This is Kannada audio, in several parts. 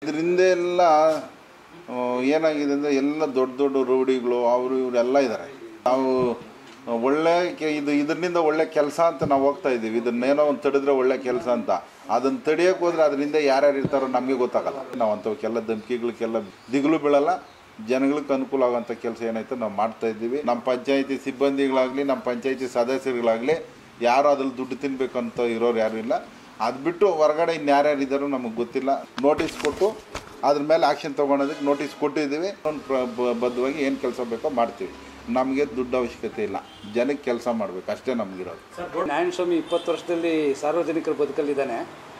ಇದರಿಂದ ಎಲ್ಲ ಆ, ಏನಾಗಿದೆ ಅಂದರೆ ಎಲ್ಲ ದೊಡ್ಡ ದೊಡ್ಡ ರೌಡಿಗಳು ಅವರು ಇವರೆಲ್ಲ ಇದ್ದಾರೆ ನಾವು ಒಳ್ಳೆ ಕೆ ಇದು ಇದರಿಂದ ಒಳ್ಳೆ ಕೆಲಸ ಅಂತ ನಾವು ಹೋಗ್ತಾ ಇದ್ದೀವಿ ಇದನ್ನೇನೋ ಒಂದು ತಡೆದ್ರೆ ಒಳ್ಳೆ ಕೆಲಸ ಅಂತ ಅದನ್ನು ತಡೆಯೋಕೆ ಹೋದ್ರೆ ಅದರಿಂದ ಯಾರ್ಯಾರು ಇರ್ತಾರೋ ನಮಗೆ ಗೊತ್ತಾಗಲ್ಲ ನಾವು ಅಂಥವಕ್ಕೆಲ್ಲ ಧಮಕಿಗಳಿಗೆಲ್ಲ ದಿಗುಲು ಬೀಳಲ್ಲ ಜನಗಳಿಗೆ ಅನುಕೂಲ ಆಗೋಂಥ ಕೆಲಸ ಏನಾಯ್ತು ನಾವು ಮಾಡ್ತಾ ಇದ್ದೀವಿ ನಮ್ಮ ಪಂಚಾಯತಿ ಸಿಬ್ಬಂದಿಗಳಾಗಲಿ ನಮ್ಮ ಪಂಚಾಯತಿ ಸದಸ್ಯರುಗಳಾಗಲಿ ಯಾರು ಅದ್ರಲ್ಲಿ ದುಡ್ಡು ತಿನ್ಬೇಕಂತ ಇರೋರು ಯಾರು ಇಲ್ಲ ಅದು ಬಿಟ್ಟು ಹೊರಗಡೆ ಇನ್ನು ಯಾರ್ಯಾರು ಇದ್ದಾರೋ ನಮಗೆ ಗೊತ್ತಿಲ್ಲ ನೋಟಿಸ್ ಕೊಟ್ಟು ಅದ್ರ ಮೇಲೆ ಆ್ಯಕ್ಷನ್ ತೊಗೊಳೋದಕ್ಕೆ ನೋಟಿಸ್ ಕೊಟ್ಟಿದ್ದೀವಿ ಒಂದು ಪ್ರ- ಬ- ಬದ್ಧವಾಗಿ ಏನು ಕೆಲಸ ಬೇಕೋ ಮಾಡ್ತೀವಿ ನಮಗೆ ದುಡ್ಡು ಅವಶ್ಯಕತೆ ಇಲ್ಲ ಜನಕ್ಕೆ ಕೆಲಸ ಮಾಡಬೇಕು ಅಷ್ಟೇ ನಮಗಿರೋದು ನಾರಾಯಣ ಸ್ವಾಮಿ ಇಪ್ಪತ್ತು ವರ್ಷದಲ್ಲಿ ಸಾರ್ವಜನಿಕರ ಬದುಕಲ್ಲಿದ್ದಾನೆ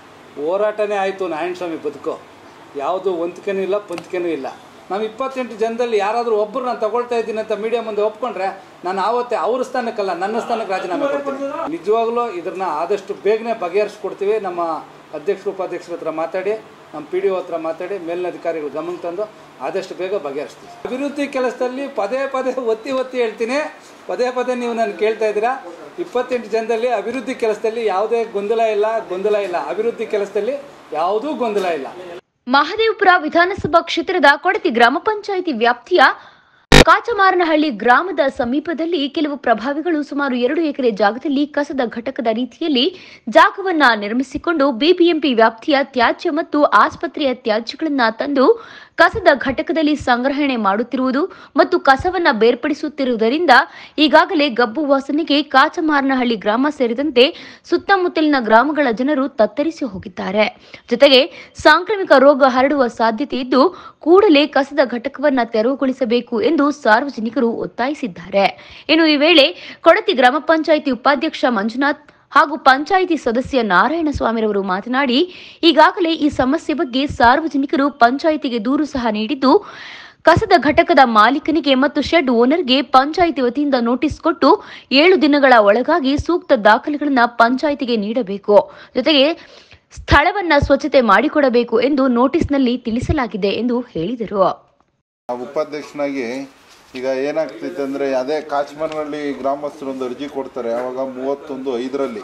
ಹೋರಾಟನೇ ಆಯಿತು ನಾರಾಯಣ ಸ್ವಾಮಿ ಬದುಕು ಯಾವುದು ವಂತಿಕೆನೂ ಇಲ್ಲ ಪಂತಿಕೆನೂ ಇಲ್ಲ ನಾವು ಇಪ್ಪತ್ತೆಂಟು ಜನದಲ್ಲಿ ಯಾರಾದರೂ ಒಬ್ಬರು ನಾನು ತಗೊಳ್ತಾ ಇದ್ದೀನಿ ಅಂತ ಮೀಡಿಯಾ ಮುಂದೆ ಒಪ್ಕೊಂಡ್ರೆ ನಾನು ಆವತ್ತೇ ಅವ್ರ ಸ್ಥಾನಕ್ಕಲ್ಲ ನನ್ನ ಸ್ಥಾನಕ್ಕೆ ರಾಜೀನಾಮೆ ಕೊಡ್ತೀನಿ ನಿಜವಾಗ್ಲೂ ಇದನ್ನ ಆದಷ್ಟು ಬೇಗನೆ ಬಗೆಹರಿಸ್ಕೊಡ್ತೀವಿ ನಮ್ಮ ಅಧ್ಯಕ್ಷರು ಉಪಾಧ್ಯಕ್ಷರ ಹತ್ರ ಮಾತಾಡಿ ನಮ್ಮ ಪಿ ಡಿ ಒ ಹತ್ರ ಮಾತಾಡಿ ಮೇಲಿನ ಅಧಿಕಾರಿಗಳು ಗಮನಕ್ಕೆ ತಂದು ಆದಷ್ಟು ಬೇಗ ಬಗೆಹರಿಸ್ತೀವಿ ಅಭಿವೃದ್ಧಿ ಕೆಲಸದಲ್ಲಿ ಪದೇ ಪದೇ ಒತ್ತಿ ಒತ್ತಿ ಹೇಳ್ತೀನಿ ಪದೇ ಪದೇ ನೀವು ನಾನು ಕೇಳ್ತಾ ಇದ್ದೀರಾ ಇಪ್ಪತ್ತೆಂಟು ಜನದಲ್ಲಿ ಅಭಿವೃದ್ಧಿ ಕೆಲಸದಲ್ಲಿ ಯಾವುದೇ ಗೊಂದಲ ಇಲ್ಲ ಗೊಂದಲ ಇಲ್ಲ ಅಭಿವೃದ್ಧಿ ಕೆಲಸದಲ್ಲಿ ಯಾವುದೂ ಗೊಂದಲ ಇಲ್ಲ ಮಹದೇವಪುರ ವಿಧಾನಸಭಾ ಕ್ಷೇತ್ರದ ಕೊಡತಿ ಗ್ರಾಮ ಪಂಚಾಯಿತಿ ವ್ಯಾಪ್ತಿಯ ಕಾಚಮಾರನಹಳ್ಳಿ ಗ್ರಾಮದ ಸಮೀಪದಲ್ಲಿ ಕೆಲವು ಪ್ರಭಾವಿಗಳು ಸುಮಾರು ಎರಡು ಎಕರೆ ಜಾಗದಲ್ಲಿ ಕಸದ ಘಟಕದ ರೀತಿಯಲ್ಲಿ ಜಾಗವನ್ನ ನಿರ್ಮಿಸಿಕೊಂಡು ಬಿಬಿಎಂಪಿ ವ್ಯಾಪ್ತಿಯ ತ್ಯಾಜ್ಯ ಮತ್ತು ಆಸ್ಪತ್ರೆಯ ತ್ಯಾಜ್ಯಗಳನ್ನ ತಂದು ಕಸದ ಘಟಕದಲ್ಲಿ ಸಂಗ್ರಹಣೆ ಮಾಡುತ್ತಿರುವುದು ಮತ್ತು ಕಸವನ್ನ ಬೇರ್ಪಡಿಸುತ್ತಿರುವುದರಿಂದ ಈಗಾಗಲೇ ಗಬ್ಬು ವಾಸನೆಗೆ ಕಾಚಮಾರನಹಳ್ಳಿ ಗ್ರಾಮ ಸೇರಿದಂತೆ ಸುತ್ತಮುತ್ತಲಿನ ಗ್ರಾಮಗಳ ಜನರು ತತ್ತರಿಸಿ ಹೋಗಿದ್ದಾರೆ ಜೊತೆಗೆ ಸಾಂಕ್ರಾಮಿಕ ರೋಗ ಹರಡುವ ಸಾಧ್ಯತೆ ಇದ್ದು ಕೂಡಲೇ ಕಸದ ಘಟಕವನ್ನ ತೆರವುಗೊಳಿಸಬೇಕು ಎಂದು ಸಾರ್ವಜನಿಕರು ಒತ್ತಾಯಿಸಿದ್ದಾರೆ ಇನ್ನು ಈ ವೇಳೆ ಕೊಡತಿ ಗ್ರಾಮ ಪಂಚಾಯಿತಿ ಉಪಾಧ್ಯಕ್ಷ ಮಂಜುನಾಥ್ ಹಾಗೂ ಪಂಚಾಯಿತಿ ಸದಸ್ಯ ನಾರಾಯಣಸ್ವಾಮಿರವರು ಮಾತನಾಡಿ ಈಗಾಗಲೇ ಈ ಸಮಸ್ಯೆ ಬಗ್ಗೆ ಸಾರ್ವಜನಿಕರು ಪಂಚಾಯಿತಿಗೆ ದೂರು ಸಹ ನೀಡಿದ್ದು ಕಸದ ಘಟಕದ ಮಾಲೀಕನಿಗೆ ಮತ್ತು ಶೆಡ್ ಓನರ್ಗೆ ಪಂಚಾಯಿತಿ ವತಿಯಿಂದ ನೋಟಿಸ್ ಕೊಟ್ಟು ಏಳು ದಿನಗಳ ಒಳಗಾಗಿ ಸೂಕ್ತ ದಾಖಲೆಗಳನ್ನ ಪಂಚಾಯಿತಿಗೆ ನೀಡಬೇಕು ಜೊತೆಗೆ ಸ್ಥಳವನ್ನ ಸ್ವಚ್ಛತೆ ಮಾಡಿಕೊಡಬೇಕು ಎಂದು ನೋಟಿಸ್ನಲ್ಲಿ ತಿಳಿಸಲಾಗಿದೆ ಎಂದು ಹೇಳಿದರು ನಾವು ಉಪಾಧ್ಯಕ್ಷನಾಗಿ ಈಗ ಏನಾಗ್ತೈತೆ ಅಂದರೆ ಅದೇ ಕಾಶ್ಮೀರ್ನಲ್ಲಿ ಗ್ರಾಮಸ್ಥರು ಒಂದು ಅರ್ಜಿ ಕೊಡ್ತಾರೆ ಆವಾಗ ಮೂವತ್ತೊಂದು ಐದರಲ್ಲಿ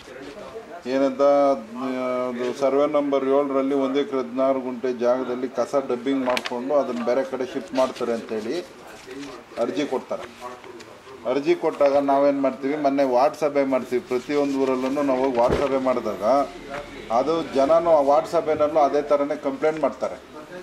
ಏನಂತ ಅದು ಸರ್ವೆ ನಂಬರ್ ಏಳರಲ್ಲಿ ಒಂದು ಎಕರೆ ಹದಿನಾರು ಗುಂಟೆ ಜಾಗದಲ್ಲಿ ಕಸ ಡಬ್ಬಿಂಗ್ ಮಾಡಿಕೊಂಡು ಅದನ್ನು ಬೇರೆ ಕಡೆ ಶಿಫ್ಟ್ ಮಾಡ್ತಾರೆ ಅಂತೇಳಿ ಅರ್ಜಿ ಕೊಡ್ತಾರೆ ಅರ್ಜಿ ಕೊಟ್ಟಾಗ ನಾವೇನು ಮಾಡ್ತೀವಿ ಮೊನ್ನೆ ವಾರ್ಡ್ ಸಭೆ ಮಾಡ್ತೀವಿ ಪ್ರತಿಯೊಂದು ಊರಲ್ಲೂ ನಾವು ಹೋಗಿ ವಾರ್ಡ್ ಸಭೆ ಮಾಡಿದಾಗ ಅದು ಜನನು ಆ ವಾರ್ಡ್ ಸಭೆನಲ್ಲೂ ಅದೇ ಥರನೇ ಕಂಪ್ಲೇಂಟ್ ಮಾಡ್ತಾರೆ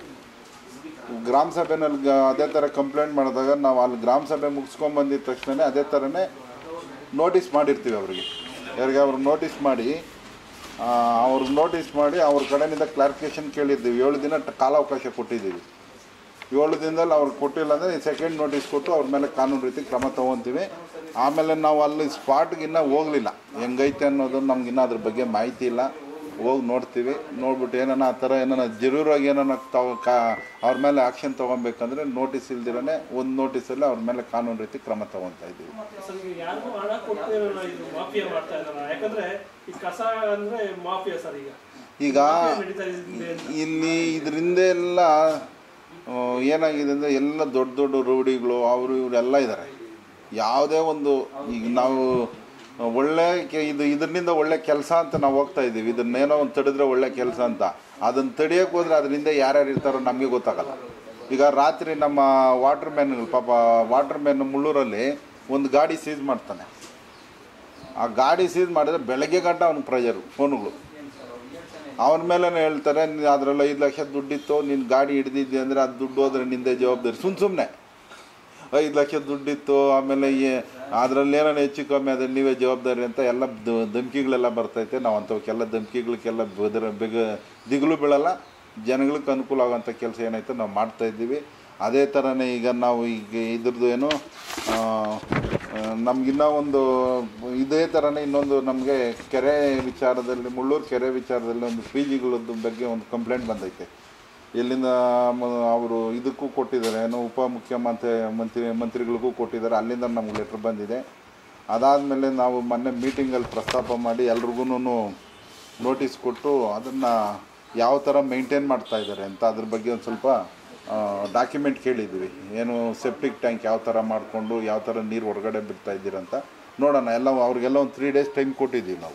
ಗ್ರಾಮ ಸಭೆನಲ್ಲಿ ಗ- ಅದೇ ಥರ ಕಂಪ್ಲೇಂಟ್ ಮಾಡಿದಾಗ ನಾವು ಅಲ್ಲಿ ಗ್ರಾಮ ಸಭೆ ಮುಗಿಸ್ಕೊಂಡ್ ಬಂದಿದ ತಕ್ಷಣ ಅದೇ ಥರನೇ ನೋಟಿಸ್ ಮಾಡಿರ್ತೀವಿ ಅವರಿಗೆ ಯಾರಿಗೆ ಅವ್ರು ನೋಟಿಸ್ ಮಾಡಿ ಆ, ಅವ್ರಿಗೆ ನೋಟಿಸ್ ಮಾಡಿ ಅವ್ರ ಕಡೆಯಿಂದ ಕ್ಲಾರಿಫಿಕೇಶನ್ ಕೇಳಿದ್ದೀವಿ ಏಳು ದಿನ ಟ- ಕಾಲಾವಕಾಶ ಕೊಟ್ಟಿದ್ದೀವಿ ಏಳು ದಿನದಲ್ಲಿ ಅವ್ರು ಕೊಟ್ಟಿಲ್ಲ ಅಂದರೆ ಸೆಕೆಂಡ್ ನೋಟಿಸ್ ಕೊಟ್ಟು ಅವ್ರ ಮೇಲೆ ಕಾನೂನು ರೀತಿ ಕ್ರಮ ತೊಗೊತೀವಿ ಆಮೇಲೆ ನಾವು ಅಲ್ಲಿ ಸ್ಪಾಟ್ಗೆ ಇನ್ನೂ ಹೋಗಲಿಲ್ಲ ಹೆಂಗೈತೆ ಅನ್ನೋದು ನಮ್ಗೆ ಇನ್ನೂ ಅದ್ರ ಬಗ್ಗೆ ಮಾಹಿತಿ ಇಲ್ಲ ಹೋಗಿ ನೋಡ್ತೀವಿ ನೋಡ್ಬಿಟ್ಟು ಏನಾನ ಆ ಥರ ಏನಾನ ಜರೂರಾಗಿ ಏನಾನ ತಗೋ ಕಾ ಅವ್ರ ಮೇಲೆ ಆ್ಯಕ್ಷನ್ ತೊಗೊಬೇಕಂದ್ರೆ ನೋಟಿಸ್ ಇಲ್ದಿರೇ ಒಂದು ನೋಟಿಸಲ್ಲಿ ಅವ್ರ ಮೇಲೆ ಕಾನೂನು ರೀತಿ ಕ್ರಮ ತೊಗೊತಾ ಇದ್ದೀವಿ ಸರ್ ಈಗ ಯಾರಿಗೂ ಹಣ ಕೊಡ್ತಿರಲ್ಲ ಇದು ಮಾಫಿಯಾ ಮಾಡ್ತಾ ಇದಾರ ಯಾಕಂದ್ರೆ ಈ ಕಸ ಅಂದ್ರೆ ಮಾಫಿಯಾ ಸರ್ ಈಗ ಈಗ ನಡೀತಾ ಇದೆ ಇಲ್ಲಿ ಇದರಿಂದ ಎಲ್ಲ ಆ, ಏನಾಗಿದೆ ಅಂದರೆ ಎಲ್ಲ ದೊಡ್ಡ ದೊಡ್ಡ ರೌಡಿಗಳು ಅವರು ಇವರೆಲ್ಲ ಇದ್ದಾರೆ ಯಾವುದೇ ಒಂದು ಈಗ ನಾವು ಒಳ್ಳೆ ಕೆ ಇದು ಇದರಿಂದ ಒಳ್ಳೆ ಕೆಲಸ ಅಂತ ನಾವು ಹೋಗ್ತಾ ಇದ್ದೀವಿ ಇದನ್ನೇನೋ ಒಂದು ತಡೆದ್ರೆ ಒಳ್ಳೆ ಕೆಲಸ ಅಂತ ಅದನ್ನು ತಡೆಯೋಕೆ ಹೋದ್ರೆ ಅದರಿಂದ ಯಾರ್ಯಾರು ಇರ್ತಾರೋ ನಮಗೆ ಗೊತ್ತಾಗಲ್ಲ ಈಗ ರಾತ್ರಿ ನಮ್ಮ ವಾಟರ್ ಮ್ಯಾನ್ಗಳು ಪಾಪ ವಾಟರ್ ಮ್ಯಾನ್ ಮುಳ್ಳೂರಲ್ಲಿ ಒಂದು ಗಾಡಿ ಸೀಸ್ ಮಾಡ್ತಾನೆ ಆ ಗಾಡಿ ಸೀಸ್ ಮಾಡಿದ್ರೆ ಬೆಳಗ್ಗೆ ಗಂಟ ಅವ್ನಿಗೆ ಪ್ರೆಜರು ಫೋನುಗಳು ಅವನ ಮೇಲೆ ಹೇಳ್ತಾರೆ ನೀನು ಅದರಲ್ಲಿ ಐದು ಲಕ್ಷ ದುಡ್ಡಿತ್ತು ನೀನು ಗಾಡಿ ಹಿಡ್ದಿದ್ದೆ ಅಂದರೆ ಅದು ದುಡ್ಡು ಹೋದ್ರೆ ನಿಂದೆ ಜವಾಬ್ದಾರಿ ಸುಮ್ಮ ಸುಮ್ಮನೆ ಐದು ಲಕ್ಷ ದುಡ್ಡಿತ್ತು ಆಮೇಲೆ ಅದರಲ್ಲಿ ಏನಾರು ಹೆಚ್ಚು ಕಮ್ಮಿ ಅದ್ರಲ್ಲಿ ನೀವೇ ಜವಾಬ್ದಾರಿ ಅಂತ ಎಲ್ಲ ದ- ಧಮ್ಕಿಗಳೆಲ್ಲ ಬರ್ತೈತೆ ನಾವು ಅಂಥವಕ್ಕೆಲ್ಲ ಧಮ್ಕಿಗಳಿಗೆಲ್ಲ ಬೆದರ ಬೆಗ ದಿಗುಲು ಬೀಳಲ್ಲ ಜನಗಳಿಗೆ ಅನುಕೂಲ ಆಗೋಂಥ ಕೆಲಸ ಏನಾಯ್ತು ನಾವು ಮಾಡ್ತಾ ಇದ್ದೀವಿ ಅದೇ ಥರನೇ ಈಗ ನಾವು ಈಗ ಇದ್ರದ್ದು ಏನು ಆ, ಆ, ನಮ್ಗಿನ್ನ ಒಂದು ಇದೇ ಥರನೇ ಇನ್ನೊಂದು ನಮಗೆ ಕೆರೆ ವಿಚಾರದಲ್ಲಿ ಮುಳ್ಳೂರು ಕೆರೆ ವಿಚಾರದಲ್ಲಿ ಒಂದು ಪಿ ಜಿಗಳದ್ದು ಬಗ್ಗೆ ಒಂದು ಕಂಪ್ಲೇಂಟ್ ಬಂದೈತೆ ಇಲ್ಲಿಂದ ಅವರು ಇದಕ್ಕೂ ಕೊಟ್ಟಿದ್ದಾರೆ ಏನೋ ಉಪ ಮುಖ್ಯಮಂತ್ರಿ ಮಂತ್ರಿ ಮಂತ್ರಿಗಳಿಗೂ ಕೊಟ್ಟಿದ್ದಾರೆ ಅಲ್ಲಿಂದ ನಮ್ಗೆ ಲೆಟ್ರ್ ಬಂದಿದೆ ಅದಾದಮೇಲೆ ನಾವು ಮೊನ್ನೆ ಮೀಟಿಂಗಲ್ಲಿ ಪ್ರಸ್ತಾಪ ಮಾಡಿ ಎಲ್ರಿಗೂ ನೋಟಿಸ್ ಕೊಟ್ಟು ಅದನ್ನು ಯಾವ ಥರ ಮೇಂಟೈನ್ ಮಾಡ್ತಾ ಇದ್ದಾರೆ ಅಂತ ಅದ್ರ ಬಗ್ಗೆ ಒಂದು ಸ್ವಲ್ಪ ಡಾಕ್ಯುಮೆಂಟ್ ಕೇಳಿದ್ವಿ ಏನು ಸೆಪ್ಟಿಕ್ ಟ್ಯಾಂಕ್ ಯಾವ ಥರ ಮಾಡಿಕೊಂಡು ಯಾವ ಥರ ನೀರು ಹೊರಗಡೆ ಬಿಡ್ತಾ ಇದ್ದೀರಂತ ನೋಡೋಣ ಎಲ್ಲ ಅವ್ರಿಗೆಲ್ಲ ಒಂದು ತ್ರೀ ಡೇಸ್ ಟೈಮ್ ಕೊಟ್ಟಿದ್ದೀವಿ ನಾವು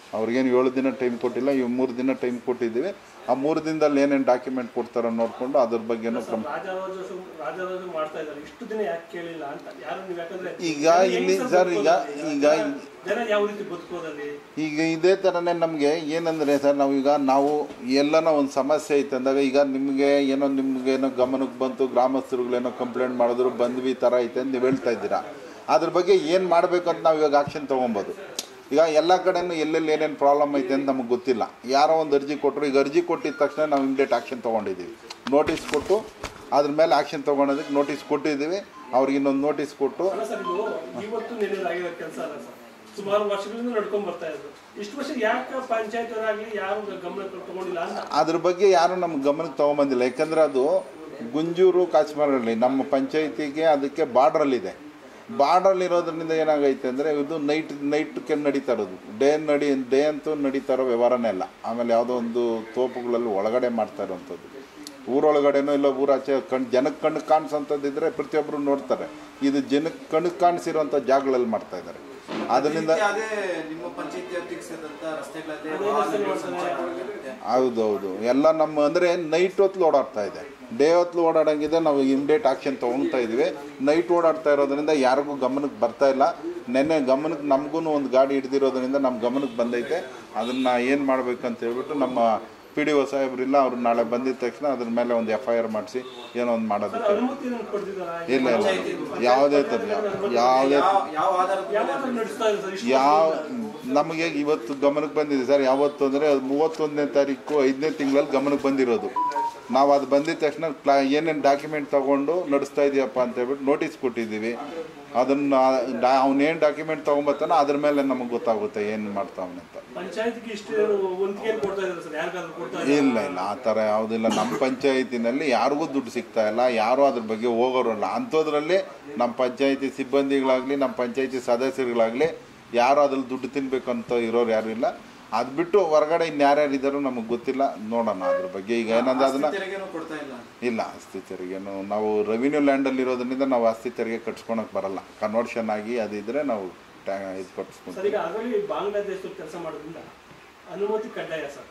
ಅವ್ರಿಗೇನು ಏಳು ದಿನ ಟೈಮ್ ಕೊಟ್ಟಿಲ್ಲ ಇವು ಮೂರು ದಿನ ಟೈಮ್ ಕೊಟ್ಟಿದ್ದೀವಿ ಆ ಮೂರು ದಿನದಲ್ಲಿ ಏನೇನು ಡಾಕ್ಯುಮೆಂಟ್ ಕೊಡ್ತಾರೋ ನೋಡಿಕೊಂಡು ಅದ್ರ ಬಗ್ಗೆನೂ ಕ್ರಮ ರಾಜರಾಜ ರಾಜರಾಜ ಮಾಡ್ತಾ ಇದ್ದಾರೆ ಇಷ್ಟು ದಿನ ಯಾಕೆ ಕೇಳಿಲ್ಲ ಅಂತ ಯಾರು ನೀವು ಯಾಕಂದ್ರೆ ಈಗ ಜನ ಇಲ್ಲಿ ಹೆಂಗ್ ಸರ್ ಈಗ ಬದುಕೋದಲ್ಲಿ? ಈಗ ಜನ ಯಾವ ರೀತಿ ಬದುಕೋದಲ್ಲಿ ಈಗ ಇದೇ ಥರನೇ ನಮಗೆ ಏನಂದರೆ ಸರ್ ನಾವೀಗ ನಾವು ಎಲ್ಲನ ಒಂದು ಸಮಸ್ಯೆ ಐತೆ ಅಂದಾಗ ಈಗ ನಿಮಗೆ ಏನೋ ನಿಮ್ಗೆ ಏನೋ ಗಮನಕ್ಕೆ ಬಂತು ಗ್ರಾಮಸ್ಥರುಗಳೇನೋ ಕಂಪ್ಲೇಂಟ್ ಮಾಡಿದ್ರು ಬಂದ್ವಿ ಈ ಥರ ಐತೆ ಅಂತ ನೀವು ಹೇಳ್ತಾ ಇದ್ದೀರಾ ಅದ್ರ ಬಗ್ಗೆ ಏನು ಮಾಡಬೇಕು ಅಂತ ನಾವು ಇವಾಗ ಆ್ಯಕ್ಷನ್ ತೊಗೊಬೋದು ಈಗ ಎಲ್ಲ ಕಡೆನೂ ಎಲ್ಲೆಲ್ಲಿ ಏನೇನು ಪ್ರಾಬ್ಲಮ್ ಐತೆ ಅಂತ ನಮಗೆ ಗೊತ್ತಿಲ್ಲ ಯಾರೋ ಒಂದು ಅರ್ಜಿ ಕೊಟ್ಟರು ಈಗ ಅರ್ಜಿ ಕೊಟ್ಟಿದ ತಕ್ಷಣ ನಾವು ಇಮಿಡಿಯೇಟ್ ಆ್ಯಕ್ಷನ್ ತೊಗೊಂಡಿದ್ದೀವಿ ನೋಟಿಸ್ ಕೊಟ್ಟು ಅದ್ರ ಮೇಲೆ ಆ್ಯಕ್ಷನ್ ತೊಗೊಳೋದಕ್ಕೆ ನೋಟಿಸ್ ಕೊಟ್ಟಿದ್ದೀವಿ ಅವ್ರಿಗೆ ಇನ್ನೊಂದು ನೋಟಿಸ್ ಕೊಟ್ಟು ಅಲ್ಲ ಸರ್ ಇದು ಇವತ್ತು ನೆನೆ ಆಗಿರೋ ಕೆಲಸ ಅಲ್ಲ ಸರ್ ಸುಮಾರು ವರ್ಷಗಳಿಂದ ನಡ್ಕೊಂಡ್ ಬರ್ತಾ ಇದ್ರು ಇಷ್ಟು ವರ್ಷ ಯಾಕೆ ಪಂಚಾಯತ್ ಅವರಾಗ್ಲಿ ಯಾರು ಗಮನ ತಗೊಂಡಿಲ್ಲ ಅಂತ ಅದ್ರ ಬಗ್ಗೆ ಯಾರು ನಮ್ಮ ಗಮನಕ್ಕೆ ತೊಗೊಂಬಂದಿಲ್ಲ ಯಾಕಂದ್ರೆ ಅದು ಗುಂಜೂರು ಕಾಶ್ಮೀರಲ್ಲಿ ನಮ್ಮ ಪಂಚಾಯತಿಗೆ ಅದಕ್ಕೆ ಬಾರ್ಡ್ರಲ್ಲಿದೆ ಬಾರ್ಡ್ರಲ್ಲಿ ಇರೋದ್ರಿಂದ ಏನಾಗೈತೆ ಅಂದರೆ ಇದು ನೈಟ್ ನೈಟ್ಗೆ ನಡೀತಾ ಇರೋದು ಡೇ ನಡಿ ಡೇ ಅಂತೂ ನಡೀತಾ ಇರೋ ವ್ಯವಹಾರನೇ ಇಲ್ಲ ಆಮೇಲೆ ಯಾವುದೋ ಒಂದು ತೋಪುಗಳಲ್ಲಿ ಒಳಗಡೆ ಮಾಡ್ತಾ ಇರೋವಂಥದ್ದು ಊರೊಳಗಡೆನೋ ಇಲ್ಲ ಊರಾಚೆ ಕಣ್ ಜನಕ್ಕೆ ಕಣ್ಣು ಕಾಣಿಸೋಂಥದ್ದಿದ್ರೆ ಪ್ರತಿಯೊಬ್ಬರು ನೋಡ್ತಾರೆ ಇದು ಜನಕ್ಕೆ ಕಣ್ಣು ಕಾಣಿಸಿರೋಂಥ ಜಾಗಗಳಲ್ಲಿ ಮಾಡ್ತಾ ಇದ್ದಾರೆ ಅದರಿಂದ ಅದೇ ನಿಮ್ಮ ಪಂಚಾಯತಿ ವ್ಯಾಪ್ತಿಗೆ ಸೇರಿದಂತ ರಸ್ತೆಗಳಲ್ಲಿ ವಾಹನಗಳು ಸಂಚಾರ ಆಗಿರುತ್ತೆ. ಹೌದೌದು ಎಲ್ಲ ನಮ್ಮ ಅಂದರೆ ನೈಟ್ ಹೊತ್ತು ಓಡಾಡ್ತಾ ಇದೆ ಡೇ ಹೊತ್ತು ಓಡಾಡಂಗಿದೆ ನಾವು ಇಮಿಡಿಯೇಟ್ ಆಕ್ಷನ್ ತೊಗೊಳ್ತಾ ಇದ್ವಿ ನೈಟ್ ಓಡಾಡ್ತಾ ಇರೋದ್ರಿಂದ ಯಾರಿಗೂ ಗಮನಕ್ಕೆ ಬರ್ತಾ ಇಲ್ಲ ನೆನ್ನೆ ಗಮನಕ್ಕೆ ನಮಗೂ ಒಂದು ಗಾಡಿ ಹಿಡ್ದಿರೋದ್ರಿಂದ ನಮ್ಮ ಗಮನಕ್ಕೆ ಬಂದೈತೆ ಅದನ್ನು ಏನು ಮಾಡ್ಬೇಕಂತ ಹೇಳ್ಬಿಟ್ಟು ನಮ್ಮ ಪಿ ಡಿ ಒ ಸಾಹೇಬ್ರಿಲ್ಲ ಅವ್ರು ನಾಳೆ ಬಂದಿದ ತಕ್ಷಣ ಅದ್ರ ಮೇಲೆ ಒಂದು ಎಫ್ ಐ ಆರ್ ಮಾಡಿಸಿ ಏನೋ ಒಂದು ಮಾಡೋದಕ್ಕೆ ಅನುಮತಿ ಕೊಡ್ತಿದಾರ ಇಲ್ಲ ಇಲ್ಲ ಯಾವುದೇ ಥರ ಯಾವುದೇ ಯಾವ ಯಾವ ಆಧಾರದ ಮೇಲೆ ಯಾವಾಗ ನಡೆಸ್ತಾ ಇದೆ ಸರ್ ಇಷ್ಟು ಯಾವ ನಮಗೆ ಇವತ್ತು ಗಮನಕ್ಕೆ ಬಂದಿದೆ ಸರ್ ಯಾವತ್ತು ಅಂದರೆ ಅದು ಮೂವತ್ತೊಂದನೇ ತಾರೀಕು ಐದನೇ ತಿಂಗಳಲ್ಲಿ ಗಮನಕ್ಕೆ ಬಂದಿರೋದು ನಾವು ಅದು ಬಂದಿದ ತಕ್ಷಣ ಕ್ಲಾ ಏನೇನು ಡಾಕ್ಯುಮೆಂಟ್ ತೊಗೊಂಡು ನಡೆಸ್ತಾ ಇದೆಯಪ್ಪ ಅಂತ ಹೇಳ್ಬಿಟ್ಟು ನೋಟಿಸ್ ಕೊಟ್ಟಿದ್ದೀವಿ ಅದನ್ನು ಅವನೇನು ಡಾಕ್ಯುಮೆಂಟ್ ತೊಗೊಂಬರ್ತಾನೋ ಅದ್ರ ಮೇಲೆ ನಮಗೆ ಗೊತ್ತಾಗುತ್ತೆ ಏನು ಮಾಡ್ತಾವನೆ ಅಂತ ಪಂಚಾಯತ್ಗೆ ಇಷ್ಟು ಒಂದಿಗೆ ಕೊಡ್ತಾ ಇದ್ದಾರೆ ಸರ್ ಯಾರಿಗಾದ್ರೂ ಕೊಡ್ತಾ ಇಲ್ಲ ಇಲ್ಲ ಆ ಥರ ಯಾವುದಿಲ್ಲ ನಮ್ಮ ಪಂಚಾಯತಿನಲ್ಲಿ ಯಾರಿಗೂ ದುಡ್ಡು ಸಿಗ್ತಾ ಇಲ್ಲ ಯಾರೂ ಅದ್ರ ಬಗ್ಗೆ ಹೋಗೋರಲ್ಲ ಅಂಥದ್ರಲ್ಲಿ ನಮ್ಮ ಪಂಚಾಯತಿ ಸಿಬ್ಬಂದಿಗಳಾಗಲಿ ನಮ್ಮ ಪಂಚಾಯತಿ ಸದಸ್ಯರುಗಳಾಗಲಿ ಯಾರು ಅದ್ರಲ್ಲಿ ದುಡ್ಡು ತಿನ್ಬೇಕಂತ ಇರೋರು ಯಾರು ಇಲ್ಲ ಅದು ಬಿಟ್ಟು ಹೊರಗಡೆ ಇನ್ಯಾರ್ಯಾರು ಇದ್ದಾರೋ ನಮಗೆ ಗೊತ್ತಿಲ್ಲ ನೋಡೋಣ ಅದ್ರ ಬಗ್ಗೆ ಈಗ ಏನಂದ್ರೆ ಅದನ್ನ ತೆರಿಗೆನೂ ಕೊಡ್ತಾ ಇಲ್ಲ ಇಲ್ಲ ಆಸ್ತಿ ತೆರಿಗೆನು ನಾವು ರೆವಿನ್ಯೂ ಲ್ಯಾಂಡಲ್ಲಿ ಇರೋದ್ರಿಂದ ನಾವು ಆಸ್ತಿ ತೆರಿಗೆ ಕಟ್ಸ್ಕೊಳಕ್ ಬರಲ್ಲ ಕನ್ವರ್ಷನ್ ಆಗಿ ಅದಿದ್ರೆ ನಾವು ಟ್ಯಾ ಇದು ಕಟ್ಸ್ಕೊಂತೀವಿ ಸರ್ ಈಗ ಆಗಲೇ ಬಾಂಗ್ಲಾದೇಶದಲ್ಲಿ ಕೆಲಸ ಮಾಡೋದ್ರಿಂದ ಅನುಮತಿ ಕಡ್ಡಾಯ ಸರ್